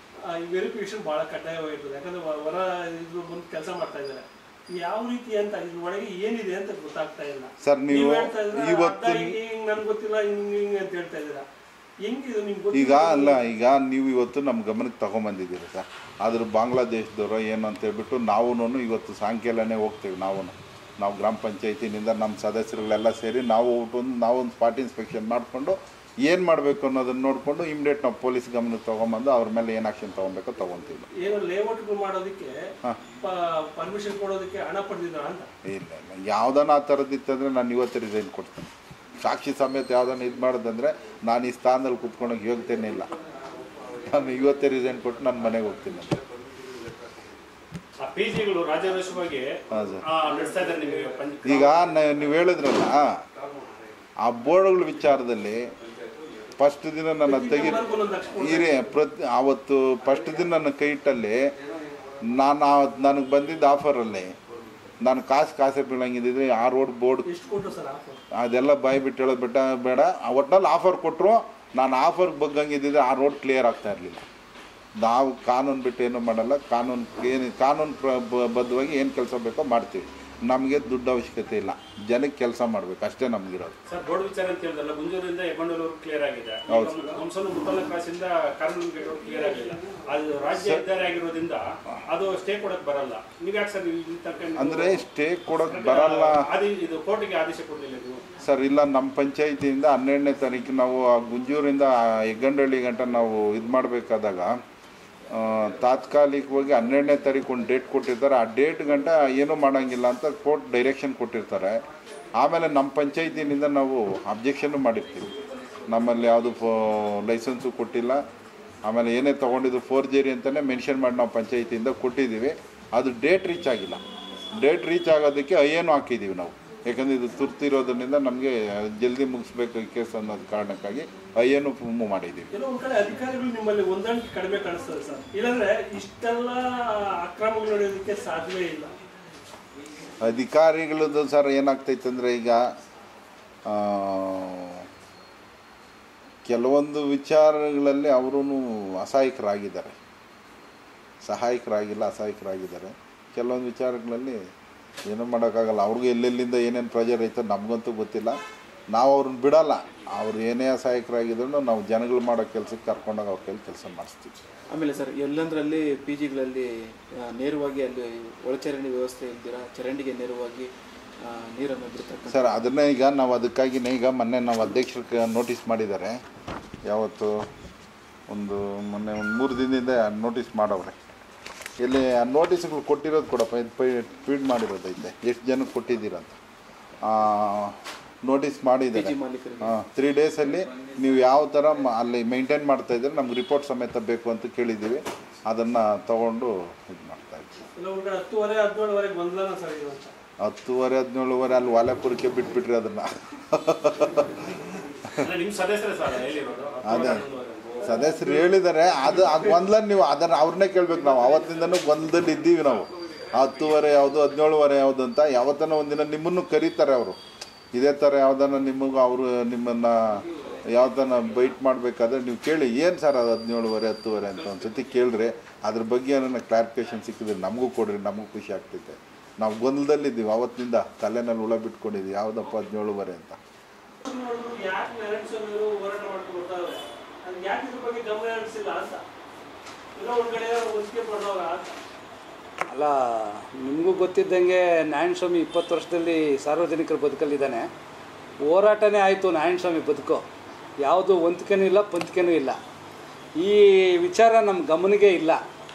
ಈ ವೆರಿಫಿಕೇಶನ್ ಬಹಳ ಕಡ್ಡಾಯವಾಗಿರ್ತದೆ ಯಾಕಂದ್ರೆ ಹೊ- ಹೊರ ಇದು ಬಂದು ಕೆಲಸ ಮಾಡ್ತಾ ಇದ್ದಾರೆ ಯಾವ ರೀತಿ ಅಂತ ಇದ್ರ ಒಳಗೆ ಏನಿದೆ ಅಂತ ಗೊತ್ತಾಗ್ತಾ ಇಲ್ಲ ಸರ್, ನೀವು ಹೇಳ್ತಾ ಇದ್ದೀರಾ, ಇವತ್ತು- ಅರ್ಧ ಹಿಂಗೆ ಹಿಂಗೆ ನನ್ಗೆ ಗೊತ್ತಿಲ್ಲ ಹಿಂಗೆ ಹಿಂಗೆ ಅಂತ ಹೇಳ್ತಾ ಇದ್ದೀರಾ ಹೆಂಗಿದು ನಿಮ್ಗೆ ಈಗ ಅಲ್ಲ ಈಗ ನೀವು ಇವತ್ತು ನಮ್ಮ ಗಮನಕ್ಕೆ ತಗೊಂಬಂದಿದ್ದೀರಿ ಸರ್ ಆದ್ರೆ ಬಾಂಗ್ಲಾದೇಶದವರು ಏನು ಅಂತ ಹೇಳ್ಬಿಟ್ಟು ನಾವು ಇವತ್ತು ಸಾಯಂಕಾಲನೇ ಹೋಗ್ತೀವಿ ನಾವು ನಾವು ಗ್ರಾಮ ಪಂಚಾಯತಿನಿಂದ ನಮ್ಮ ಸದಸ್ಯರುಗಳೆಲ್ಲ ಸೇರಿ ನಾವು ಒಂದು ನಾವು ಒಂದು ಸ್ಪಾಟ್ ಇನ್ಸ್ಪೆಕ್ಷನ್ ಮಾಡಿಕೊಂಡು ಏನು ಮಾಡಬೇಕು ಅನ್ನೋದನ್ನ ನೋಡಿಕೊಂಡು ಇಮಿಡಿಯೇಟ್ ನಾವು ಪೊಲೀಸ್ ಗಮನಕ್ಕೆ ತೊಗೊಂಬಂದು ಅವ್ರ ಮೇಲೆ ಏನು ಆಕ್ಷನ್ ತೊಗೊಬೇಕೋ ತೊಗೊತೀವಿ ಏನು ಲೇಔಟ್ಗಳು ಮಾಡೋದಕ್ಕೆ ಪರ್ಮಿಷನ್ ಕೊಡೋದಕ್ಕೆ ಹಣ ಪಡೆದಿದ್ದಾರ ಅಂತ ಇಲ್ಲ ಇಲ್ಲ ಯಾವ್ದಾನ ಆ ಥರದ್ದಿತ್ತಂದರೆ ನಾನು ಇವತ್ತು ರಿಸೈನ್ ಕೊಡ್ತೀನಿ ಸಾಕ್ಷಿ ಸಮೇತ ಯಾವ್ದಾನ ಇದು ಮಾಡೋದಂದರೆ ನಾನು ಈ ಸ್ಥಾನದಲ್ಲಿ ಕುತ್ಕೊಳಕ್ಕೆ ಯೋಗ್ಯತೆನೇ ಇಲ್ಲ ನಾನು ಇವತ್ತೇ ರಿಸೈನ್ ಕೊಟ್ಟು ನನ್ನ ಮನೆಗೆ ಹೋಗ್ತೀನಿ ಅಂತ ಆ ಪಿ ಜಿಗಳು ರಾಜಾರೋಷವಾಗಿ ಹಾಂ ಸರ್ ನಡೆಸ್ತಾ ಇದ್ದಾರೆ ನಿಮಗೆ ಪಂಚ ಈಗ ನೀವು ಹೇಳಿದ್ರಲ್ಲ ಆ ಬೋರ್ಡ್ಗಳ ವಿಚಾರದಲ್ಲಿ ಫಸ್ಟ್ ದಿನ ನನ್ನ ತೆಗಿ ಒಂದೊಂದು ಲಕ್ಷ ಇರಿ ಪ್ರತಿ ಆವತ್ತು ಫಸ್ಟ್ ದಿನ ನನ್ನ ಕೈ ಇಟ್ಟಲ್ಲಿ ನಾನು ಆವತ್ತು ನನಗೆ ಬಂದಿದ್ದ ಆಫರಲ್ಲಿ ನಾನು ಕಾಸು ಕಾಸೆ ಬೀಳಂಗಿದ್ದಿದ್ರೆ ಆ ರೋಡ್ ಬೋರ್ಡ್ ಎಷ್ಟು ಕೊಟ್ಟರು ಸರ್ ಆಫರ್ ಅದೆಲ್ಲ ಬಾಯಿ ಬಿಟ್ಟು ಹೇಳೋದು ಬಿಟ್ಟ ಬೇಡ ಒಟ್ನಲ್ಲಿ ಆಫರ್ ಕೊಟ್ಟರು ನಾನು ಆಫರ್ಗೆ ಬಗ್ಗಂಗಿದ್ದಿದ್ರೆ ಆ ರೋಡ್ ಕ್ಲಿಯರ್ ಆಗ್ತಾ ಇರಲಿಲ್ಲ ನಾವು ಕಾನೂನು ಬಿಟ್ಟು ಏನು ಮಾಡಲ್ಲ ಕಾನೂನು ಏನು ಕಾನೂನು ಪ್ರ ಬ- ಬದ್ಧವಾಗಿ ಏನು ಕೆಲಸ ಬೇಕೋ ಮಾಡ್ತೀವಿ ನಮಗೆ ದುಡ್ಡು ಅವಶ್ಯಕತೆ ಇಲ್ಲ ಜನಕ್ಕೆ ಕೆಲಸ ಮಾಡಬೇಕು ಅಷ್ಟೇ ನಮಗಿರೋದು ಸರ್ ಬೋರ್ಡ್ ವಿಚಾರ ಅಂತ ಹೇಳಿದಲ್ಲ ಗುಂಜೂರಿಂದ ಹೆಬ್ಬಂಡೂರು ಕ್ಲಿಯರ್ ಆಗಿದೆ ಹೌದು. ಹಂಸಲು ಮುತ್ತಲ ಕ್ರಾಸಿಂದ ಕಾನೂನು ಗೇಟ್ ಕ್ಲಿಯರ್ ಆಗಿಲ್ಲ ಅದು ರಾಜ್ಯ ಹೆದ್ದಾರಿ ಆಗಿರೋದ್ರಿಂದ ಅದು ಸ್ಟೇ ಕೊಡಕ್ ಬರಲ್ಲ ನೀವು ಯಾಕೆ ಸರ್ ಇಲ್ಲಿ ತನಕ ನೀವು- ಅಂದರೆ ಸ್ಟೇ ಕೊಡೋಕ್ಕೆ ಬರಲ್ಲ ಆದಿ ಇದು ಕೋರ್ಟಿಗೆ ಆದೇಶ ಕೊಡಲಿಲ್ಲ ನೀವು ಸರ್ ಇಲ್ಲ ನಮ್ಮ ಪಂಚಾಯಿತಿಯಿಂದ ಹನ್ನೆರಡನೇ ತಾರೀಕು ನಾವು ಆ ಗುಂಜೂರಿಂದ ಆ ಹೆಗ್ಗಂಡಳ್ಳಿ ಗಂಟ ನಾವು ಇದು ಮಾಡಬೇಕಾದಾಗ ತಾತ್ಕಾಲಿಕವಾಗಿ ಹನ್ನೆರಡನೇ ತಾರೀಕು ಒಂದು ಡೇಟ್ ಕೊಟ್ಟಿರ್ತಾರೆ ಆ ಡೇಟ್ ಗಂಟ ಏನೂ ಮಾಡೋಂಗಿಲ್ಲ ಅಂತ ಕೋರ್ಟ್ ಡೈರೆಕ್ಷನ್ ಕೊಟ್ಟಿರ್ತಾರೆ ಆಮೇಲೆ ನಮ್ಮ ಪಂಚಾಯಿತಿನಿಂದ ನಾವು ಅಬ್ಜೆಕ್ಷನ್ನು ಮಾಡಿರ್ತೀವಿ ನಮ್ಮಲ್ಲಿ ಯಾವುದು ಫೋ ಲೈಸೆನ್ಸು ಕೊಟ್ಟಿಲ್ಲ ಆಮೇಲೆ ಏನೇ ತೊಗೊಂಡಿದ್ದು ಫೋರ್ ಜೇರಿ ಅಂತಲೇ ಮೆನ್ಷನ್ ಮಾಡಿ ನಾವು ಪಂಚಾಯಿತಿಯಿಂದ ಕೊಟ್ಟಿದ್ದೀವಿ ಅದು ಡೇಟ್ ರೀಚ್ ಆಗಿಲ್ಲ ಡೇಟ್ ರೀಚ್ ಆಗೋದಕ್ಕೆ ಐಏನು ಹಾಕಿದ್ದೀವಿ ನಾವು ಯಾಕಂದರೆ ಇದು ತುರ್ತಿರೋದ್ರಿಂದ ನಮಗೆ ಜಲ್ದಿ ಮುಗಿಸ್ಬೇಕು ಈ ಕೇಸ್ ಅನ್ನೋದು ಕಾರಣಕ್ಕಾಗಿ ಐಯನ್ನು ಮೂವ್ ಮಾಡಿದ್ದೀವಿ ಕೆಲವು ಒಂದ್ ಕಡೆ ಅಧಿಕಾರಿಗಳು ನಿಮ್ಮಲ್ಲಿ ಹೊಂದಾಣಿಕೆ ಕಡಿಮೆ ಕಾಣಿಸ್ತದೆ ಸರ್ ಇಲ್ಲಾಂದ್ರೆ ಇಷ್ಟೆಲ್ಲ ಅಕ್ರಮಗಳು ನಡೆಯೋದಕ್ಕೆ ಸಾಧ್ಯವೇ ಇಲ್ಲ ಅಧಿಕಾರಿಗಳದ್ದು ಸರ್ ಏನಾಗ್ತೈತೆ ಅಂದರೆ ಈಗ ಆ, ಕೆಲವೊಂದು ವಿಚಾರಗಳಲ್ಲಿ ಅವರೂ ಅಸಹಾಯಕರಾಗಿದ್ದಾರೆ ಸಹಾಯಕರಾಗಿಲ್ಲ ಅಸಹಾಯಕರಾಗಿದ್ದಾರೆ ಕೆಲವೊಂದು ವಿಚಾರಗಳಲ್ಲಿ ಏನೂ ಮಾಡೋಕ್ಕಾಗಲ್ಲ ಅವ್ರಿಗೂ ಎಲ್ಲೆಲ್ಲಿಂದ ಏನೇನು ಪ್ರೆಜರ್ ಐತೋ ನಮಗಂತೂ ಗೊತ್ತಿಲ್ಲ ನಾವು ಅವ್ರನ್ನ ಬಿಡಲ್ಲ ಅವ್ರು ಏನೇ ಅಸಹಾಯಕರಾಗಿದ್ರು ನಾವು ಜನಗಳು ಮಾಡೋ ಕೆಲಸಕ್ಕೆ ಕರ್ಕೊಂಡೋಗಿ ಅವ್ರ ಕೈಲಿ ಕೆಲಸ ಮಾಡಿಸ್ತೀವಿ ಆಮೇಲೆ ಸರ್ ಎಲ್ಲಂದ್ರಲ್ಲಿ ಪಿ ಜಿಗಳಲ್ಲಿ ನೇರವಾಗಿ ಅಲ್ಲಿ ಒಳಚರಂಡಿ ವ್ಯವಸ್ಥೆ ಇಲ್ದಿರ ಚರಂಡಿಗೆ ನೇರವಾಗಿ ಆ, ನೀರನ್ನು ಬಿಡ್ತಕ್ಕಂಥ ಸರ್ ಅದನ್ನೇ ಈಗ ನಾವು ಅದಕ್ಕಾಗಿನೇ ಈಗ ಮೊನ್ನೆ ನಾವು ಅಧ್ಯಕ್ಷರಿಗೆ ನೋಟಿಸ್ ಮಾಡಿದ್ದಾರೆ ಯಾವತ್ತು ಒಂದು ಮೊನ್ನೆ ಒಂದು ಮೂರು ದಿನದಿಂದ ನೋಟಿಸ್ ಮಾಡವ್ರೆ ಇಲ್ಲಿ ಆ ನೋಟಿಸ್ಗಳು ಕೊಟ್ಟಿರೋದು ಕೊಡಪ್ಪ ಇದು ಫೀಡ್ ಮಾಡಿರೋದೈತೆ ಎಷ್ಟು ಜನಕ್ಕೆ ಕೊಟ್ಟಿದ್ದೀರ ಅಂತ ನೋಟಿಸ್ ಮಾಡಿದ್ದಾರೆ PG ಮಾಲೀಕರಿಗೆ. ಹಾಂ ತ್ರೀ ಡೇಸಲ್ಲಿ ನೀವು ಯಾವ ಥರ ಮ- ಅಲ್ಲಿ ಮೇಂಟೈನ್ ಮಾಡ್ತಾ ಇದ್ದೀರಿ ನಮ್ಗೆ ರಿಪೋರ್ಟ್ ಸಮೇತ ಬೇಕು ಅಂತ ಕೇಳಿದ್ದೀವಿ ಅದನ್ನು ತಗೊಂಡು ಇದು ಮಾಡ್ತಾ ಇದ್ದೀವಿ ಇಲ್ಲ ಒಂದು ಕಡೆ ಹತ್ತುವರೆ ಹದಿನೇಳುವರೆಗೆ ಗೊಂದಲನ ಸರ್ ಇದು ಅಂತ ಹತ್ತುವರೆ ಹದಿನೇಳುವರೆ ಅಲ್ಲಿ ವಾಲೆಪುರಕ್ಕೆ ಬಿಟ್ಬಿಟ್ರಿ ಅದನ್ನು ಅಂದ್ರೆ ನಿಮ್ ಸದಸ್ಯರೇ ಸರ್ ಹೇಳಿರೋದು ಅದೇ ಸದಸ್ಯರು ಹೇಳಿದ್ದಾರೆ ಅದು ಆ ಗೊಂದಲ ನೀವು ಅದನ್ನು ಅವ್ರನ್ನೇ ಕೇಳ್ಬೇಕು ನಾವು ಅವತ್ತಿಂದನೂ ಗೊಂದಲದಲ್ಲಿ ಇದ್ದೀವಿ ನಾವು ಹತ್ತುವರೆ ಯಾವುದು ಹದಿನೇಳುವರೆ ಯಾವುದು ಅಂತ ಯಾವತ್ತನ ಒಂದಿನ ನಿಮ್ಮನ್ನು ಕರೀತಾರೆ ಅವರು ಇದೇ ಥರ ಯಾವ್ದನ್ನ ನಿಮಗೂ ಅವರು ನಿಮ್ಮನ್ನು ಯಾವ್ದನ್ನ ಬೈಟ್ ಮಾಡಬೇಕಾದ್ರೆ ನೀವು ಕೇಳಿ ಏನು ಸರ್ ಅದು ಹದಿನೇಳುವರೆ ಹತ್ತುವರೆ ಅಂತ ಒಂದ್ಸತಿ ಕೇಳ್ರಿ ಅದ್ರ ಬಗ್ಗೆ ಏನಾರ ಕ್ಲಾರಿಫಿಕೇಶನ್ ಸಿಕ್ಕಿದ್ರೆ ನಮಗೂ ಕೊಡ್ರಿ ನಮಗೂ ಖುಷಿ ಆಗ್ತೈತೆ ನಾವು ಗೊಂದಲದಲ್ಲಿದ್ದೀವಿ ಅವತ್ತಿಂದ ತಲೆನಲ್ಲಿ ಹುಳ ಬಿಟ್ಕೊಂಡಿದ್ದೀವಿ ಯಾವುದಪ್ಪ ಹದಿನೇಳುವರೆ ಅಂತ ಯಾಕೆ ನಾರಾಯಣ ಸ್ವಾಮಿ ಅವರು ಹೋರಾಟ ಮಾಡ್ಕೊಂಡು ಬರ್ತಾವ್ರೆ ಅದು ಯಾಕೆ ಇದ್ರ ಬಗ್ಗೆ ಗಮನ ಹರಿಸಿಲ್ಲ ಅಂತ ಇಲ್ಲ ಒಂದ್ ಕಡೆ ಒತ್ತಿಗೆ ಪಡೆದವ್ರ ಅಂತ ಅಲ್ಲ ನಿಮಗೂ ಗೊತ್ತಿದ್ದಂಗೆ ನಾರಾಯಣ ಸ್ವಾಮಿ ಇಪ್ಪತ್ತು ವರ್ಷದಲ್ಲಿ ಸಾರ್ವಜನಿಕರ ಬದುಕಲ್ಲಿದ್ದಾನೆ ಹೋರಾಟನೇ ಆಯಿತು ನಾರಾಯಣ ಸ್ವಾಮಿ ಬದುಕು ಯಾವುದು ವಂತಿಕೆನೂ ಇಲ್ಲ ಪಂತಿಕೆನೂ ಇಲ್ಲ ಈ ವಿಚಾರ ನಮ್ಮ ಗಮನಿಗೆ ಇಲ್ಲ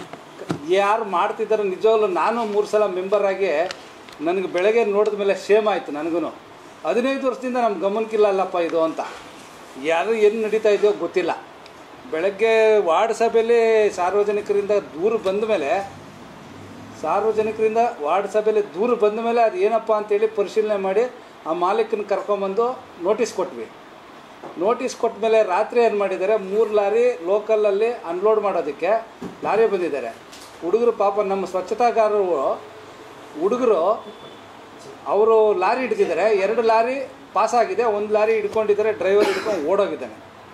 ಯಾರು ಮಾಡ್ತಿದ್ದಾರೋ ನಿಜವಾಗ್ಲೂ ನಾನು ಮೂರು ಸಲ ಮೆಂಬರ್ ಆಗಿ ನನಗೆ ಬೆಳಗ್ಗೆ ನೋಡಿದ ಮೇಲೆ ಸೇಮ್ ಆಯಿತು ನನಗೂ ಹದಿನೈದು ವರ್ಷದಿಂದ ನಮ್ಮ ಗಮನಕ್ಕಿಲ್ಲ ಅಲ್ಲಪ್ಪ ಇದು ಅಂತ ಯಾರು ಏನು ನಡೀತಾ ಇದೆಯೋ ಗೊತ್ತಿಲ್ಲ ಬೆಳಗ್ಗೆ ವಾರ್ಡ್ ಸಭೆಯಲ್ಲಿ ಸಾರ್ವಜನಿಕರಿಂದ ದೂರ ಬಂದ ಮೇಲೆ ಸಾರ್ವಜನಿಕರಿಂದ ವಾರ್ಡ್ ಸಭೆಯಲ್ಲಿ ದೂರ ಬಂದ ಮೇಲೆ ಅದು ಏನಪ್ಪ ಅಂತೇಳಿ ಪರಿಶೀಲನೆ ಮಾಡಿ ಆ ಮಾಲೀಕನ ಕರ್ಕೊಂಬಂದು ನೋಟಿಸ್ ಕೊಟ್ವಿ ನೋಟಿಸ್ ಕೊಟ್ಟ ಮೇಲೆ ರಾತ್ರಿ ಏನು ಮಾಡಿದ್ದಾರೆ ಮೂರು ಲಾರಿ ಲೋಕಲಲ್ಲಿ ಅನ್ಲೋಡ್ ಮಾಡೋದಕ್ಕೆ ಲಾರಿ ಬಂದಿದ್ದಾರೆ ಹುಡುಗರು ಪಾಪ ನಮ್ಮ ಸ್ವಚ್ಛತಾಗಾರರು ಹುಡುಗರು ಅವರು ಲಾರಿ ಹಿಡಿದಿದ್ದಾರೆ ಎರಡು ಲಾರಿ ಪಾಸ್ ಆಗಿದೆ ಒಂದು ಲಾರಿ ಹಿಡ್ಕೊಂಡಿದ್ದಾರೆ ಡ್ರೈವರ್ ಹಿಡ್ಕೊಂಡು ಓಡೋಗಿದ್ದಾನೆ